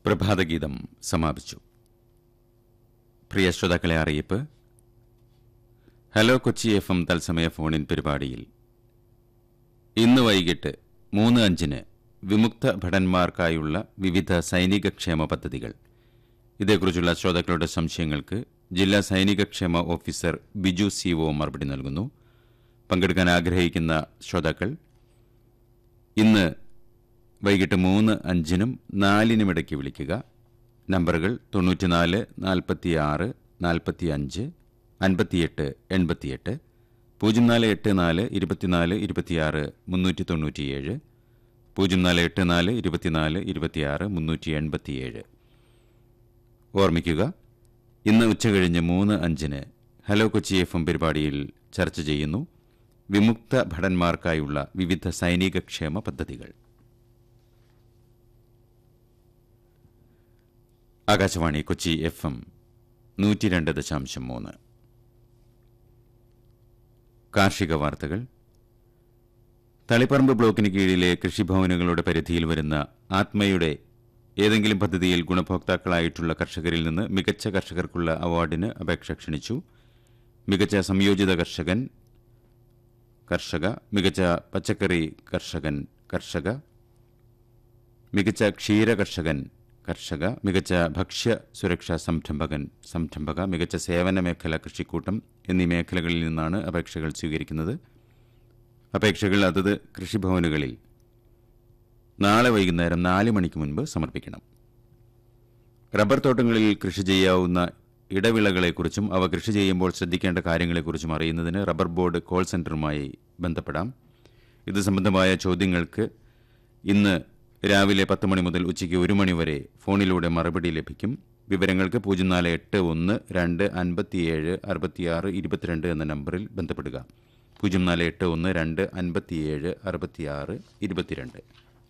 പ്രഭാതഗീതം സമാപിച്ചു പ്രിയ ശ്രോതാക്കളെ അറിയിപ്പ് ഹലോ കൊച്ചി എഫ് എം തത്സമയ ഫോണിൻ പരിപാടിയിൽ ഇന്ന് വൈകിട്ട് മൂന്ന് അഞ്ചിന് വിമുക്ത ഭടന്മാർക്കായുള്ള വിവിധ സൈനിക ക്ഷേമ പദ്ധതികൾ ഇതേക്കുറിച്ചുള്ള ശ്രോതാക്കളുടെ സംശയങ്ങൾക്ക് ജില്ലാ സൈനിക ക്ഷേമ ഓഫീസർ ബിജു സി ഒ മറുപടി നൽകുന്നു പങ്കെടുക്കാൻ ആഗ്രഹിക്കുന്ന ശ്രോതാക്കൾ ഇന്ന് വൈകിട്ട് മൂന്ന് അഞ്ചിനും നാലിനുമിടയ്ക്ക് വിളിക്കുക നമ്പറുകൾ തൊണ്ണൂറ്റിനാല് നാൽപ്പത്തിയാറ് നാൽപ്പത്തി അഞ്ച് അൻപത്തിയെട്ട് എൺപത്തിയെട്ട് പൂജ്യം നാല് എട്ട് നാല് ഇരുപത്തിനാല് ഇരുപത്തിയാറ് മുന്നൂറ്റി തൊണ്ണൂറ്റിയേഴ് പൂജ്യം നാല് എട്ട് നാല് ഇരുപത്തിനാല് ഇരുപത്തിയാറ് മുന്നൂറ്റി എൺപത്തിയേഴ് ഓർമ്മിക്കുക ഇന്ന് ഉച്ചകഴിഞ്ഞ് മൂന്ന് അഞ്ചിന് ഹലോ കൊച്ചി എഫ് എം പരിപാടിയിൽ ചർച്ച ചെയ്യുന്നു വിമുക്ത ഭടന്മാർക്കായുള്ള വിവിധ സൈനിക ക്ഷേമ പദ്ധതികൾ ആകാശവാണി കൊച്ചി എഫ് എം നൂറ്റി രണ്ട് ദശാംശം മൂന്ന് കാർഷിക വാർത്തകൾ തളിപ്പറമ്പ് ബ്ലോക്കിന് കീഴിലെ കൃഷിഭവനുകളുടെ പരിധിയിൽ വരുന്ന ആത്മയുടെ ഏതെങ്കിലും പദ്ധതിയിൽ ഗുണഭോക്താക്കളായിട്ടുള്ള കർഷകരിൽ നിന്ന് മികച്ച കർഷകർക്കുള്ള അവാർഡിന് അപേക്ഷ ക്ഷണിച്ചു മികച്ച സംയോജിത കർഷകൻ കർഷക മികച്ച പച്ചക്കറി കർഷകൻ കർഷക മികച്ച ക്ഷീര കർഷകൻ കർഷക മികച്ച ഭക്ഷ്യ സുരക്ഷാ സംരംഭകൻ സംരംഭക മികച്ച സേവന മേഖല കൃഷിക്കൂട്ടം എന്നീ മേഖലകളിൽ നിന്നാണ് അപേക്ഷകൾ സ്വീകരിക്കുന്നത് അപേക്ഷകൾ അതത് കൃഷിഭവനുകളിൽ നാളെ വൈകുന്നേരം നാല് മണിക്ക് മുൻപ് സമർപ്പിക്കണം റബ്ബർ തോട്ടങ്ങളിൽ കൃഷി ചെയ്യാവുന്ന ഇടവിളകളെക്കുറിച്ചും അവ കൃഷി ചെയ്യുമ്പോൾ ശ്രദ്ധിക്കേണ്ട കാര്യങ്ങളെക്കുറിച്ചും അറിയുന്നതിന് റബ്ബർ ബോർഡ് കോൾ സെന്ററുമായി ബന്ധപ്പെടാം ഇത് സംബന്ധമായ ചോദ്യങ്ങൾക്ക് ഇന്ന് രാവിലെ പത്ത് മണി മുതൽ ഉച്ചയ്ക്ക് ഒരു മണി വരെ ഫോണിലൂടെ മറുപടി ലഭിക്കും വിവരങ്ങൾക്ക് പൂജ്യം നാല് എട്ട് ഒന്ന് രണ്ട് അൻപത്തിയേഴ് അറുപത്തിയാറ് ഇരുപത്തിരണ്ട് എന്ന നമ്പറിൽ ബന്ധപ്പെടുക പൂജ്യം നാല് എട്ട് ഒന്ന് രണ്ട് അൻപത്തിയേഴ് അറുപത്തിയാറ് ഇരുപത്തിരണ്ട്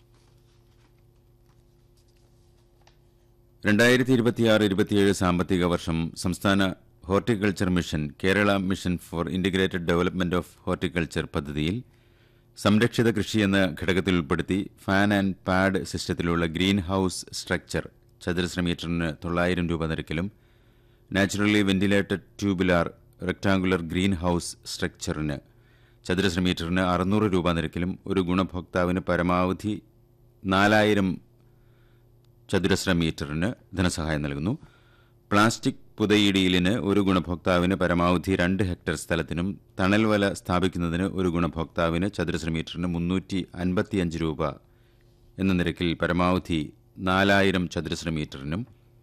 രണ്ടായിരത്തി ഇരുപത്തിയാറ് ഇരുപത്തിയേഴ് സാമ്പത്തിക വർഷം സംസ്ഥാന horticulture mission Kerala mission for integrated development of horticulture പദ്ധതിയിൽ സംരക്ഷിത കൃഷി എന്ന ഘടകത്തിൽ ഉൾപ്പെടുത്തി ഫാൻ ആൻഡ് പാഡ് സിസ്റ്റത്തിലുള്ള ഗ്രീൻ ഹൌസ് സ്ട്രക്ചർ ചതുരശ്ര മീറ്ററിന് തൊള്ളായിരം രൂപ നിരക്കിലും naturally ventilated tubular rectangular green house സ്ട്രക്ചറിന് ചതുരശ്ര മീറ്ററിന് അറുന്നൂറ് രൂപ നിരക്കിലും ഒരു ഗുണഭോക്താവിന് പരമാവധി നാലായിരം ചതുരശ്ര മീറ്ററിന് ധനസഹായം നൽകുന്നു പ്ലാസ്റ്റിക് പുതയിടിയിലിന് ഒരു ഗുണഭോക്താവിന് പരമാവധി രണ്ട് ഹെക്ടർ സ്ഥലത്തിനും തണൽ വല സ്ഥാപിക്കുന്നതിന് ഒരു ഗുണഭോക്താവിന് ചതുരശ്ര മീറ്ററിന് മുന്നൂറ്റി അൻപത്തിയഞ്ച് രൂപ എന്ന നിരക്കിൽ പരമാവധി നാലായിരം ചതുരശ്ര മീറ്ററിനും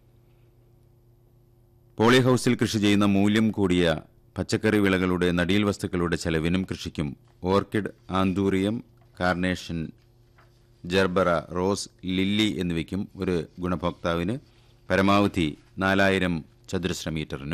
പോളി ഹൌസിൽ കൃഷി ചെയ്യുന്ന മൂല്യം കൂടിയ പച്ചക്കറി വിളകളുടെ നടീൽ വസ്തുക്കളുടെ ചെലവിനും കൃഷിക്കും orchid anthurium carnation gerbera rose lily എന്നിവയ്ക്കും ഒരു ഗുണഭോക്താവിന് പരമാവധി നാലായിരം ചതുരശ്ര മീറ്ററിനും